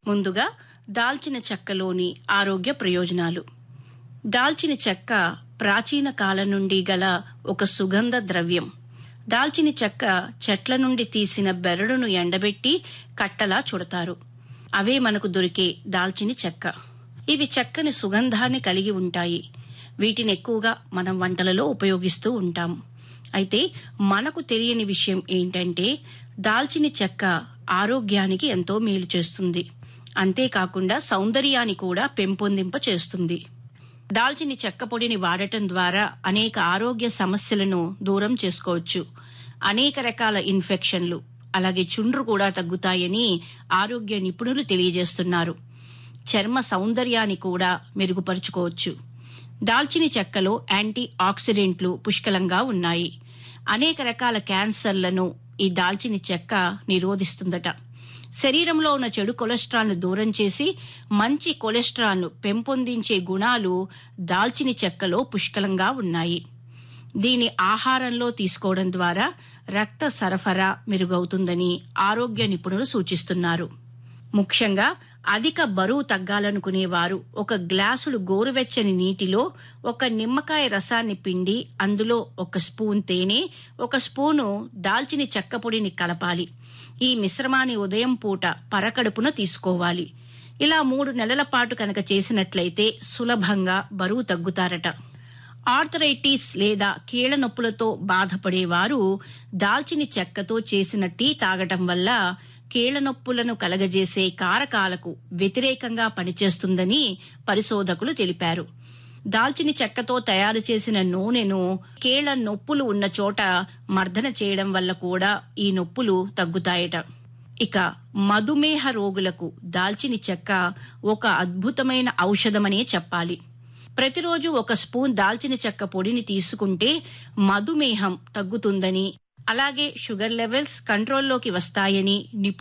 ముందుగా దాల్చిన చెక్కలోని ఆరోగ్య ప్రయోజనాలు దాల్చిన చెక్క ప్రాచీన కాలం నుండి గల ఒక సుగంధ ద్రవ్యం దాల్చిన చెక్క చెట్ల నుండి తీసిన బెరడును ఎండబెట్టి కట్టలా చుడతారు అవే మనకు దొరికే దాల్చిన చెక్క ఇవి చక్కని సుగంధాన్ని కలిగి ఉంటాయి వీటిని ఎక్కువగా మనం వంటలలో ఉపయోగిస్తూ ఉంటాం అయితే మనకు తెలియని విషయం ఏంటంటే దాల్చిన చెక్క ఆరోగ్యానికి ఎంతో మేలు చేస్తుంది అంతేకాకుండా సౌందర్యాన్ని కూడా పెంపొందింప చేస్తుంది దాల్చిన చెక్క పొడిని వాడటం ద్వారా అనేక ఆరోగ్య సమస్యలను దూరం చేసుకోవచ్చు అనేక రకాల ఇన్ఫెక్షన్లు అలాగే చుండ్రు కూడా తగ్గుతాయని ఆరోగ్య నిపుణులు తెలియజేస్తున్నారు చర్మ సౌందర్యాన్ని కూడా మెరుగుపరుచుకోవచ్చు దాల్చిన చెక్కలో యాంటీ ఆక్సిడెంట్లు పుష్కలంగా ఉన్నాయి అనేక రకాల క్యాన్సర్లను ఈ దాల్చిన చెక్క నిరోధిస్తుందట శరీరంలో ఉన్న చెడు కొలెస్ట్రాల్ను దూరం చేసి మంచి కొలెస్ట్రాల్ను పెంపొందించే గుణాలు దాల్చిన చెక్కలో పుష్కలంగా ఉన్నాయి దీని ఆహారంలో తీసుకోవడం ద్వారా రక్త సరఫరా మెరుగవుతుందని ఆరోగ్య నిపుణులు సూచిస్తున్నారు ముఖ్యంగా అధిక బరువు తగ్గాలనుకునేవారు ఒక గ్లాసుడు గోరువెచ్చని నీటిలో ఒక నిమ్మకాయ రసాన్ని పిండి అందులో ఒక స్పూన్ తేనె ఒక స్పూను దాల్చిన చెక్క పొడిని కలపాలి ఈ మిశ్రమాన్ని ఉదయం పూట పరకడుపున తీసుకోవాలి ఇలా మూడు నెలల పాటు కనుక చేసినట్లయితే సులభంగా బరువు తగ్గుతారట ఆర్థరైటిస్ లేదా కీళ్ల నొప్పులతో బాధపడేవారు దాల్చిన చెక్కతో చేసిన టీ తాగటం వల్ల కీళ్ల నొప్పులను కలగజేసే కారకాలకు వ్యతిరేకంగా పనిచేస్తుందని పరిశోధకులు తెలిపారు దాల్చిన చెక్కతో తయారు చేసిన నూనెను కీళ్ల నొప్పులు ఉన్న చోట మర్దన చేయడం వల్ల కూడా ఈ నొప్పులు తగ్గుతాయట ఇక మధుమేహ రోగులకు దాల్చిన చెక్క ఒక అద్భుతమైన ఔషధమనే చెప్పాలి ప్రతిరోజు ఒక స్పూన్ దాల్చిన చెక్క పొడిని తీసుకుంటే మధుమేహం తగ్గుతుందని అలాగే షుగర్ లెవెల్స్ కంట్రోల్లోకి వస్తాయని నిపుణులు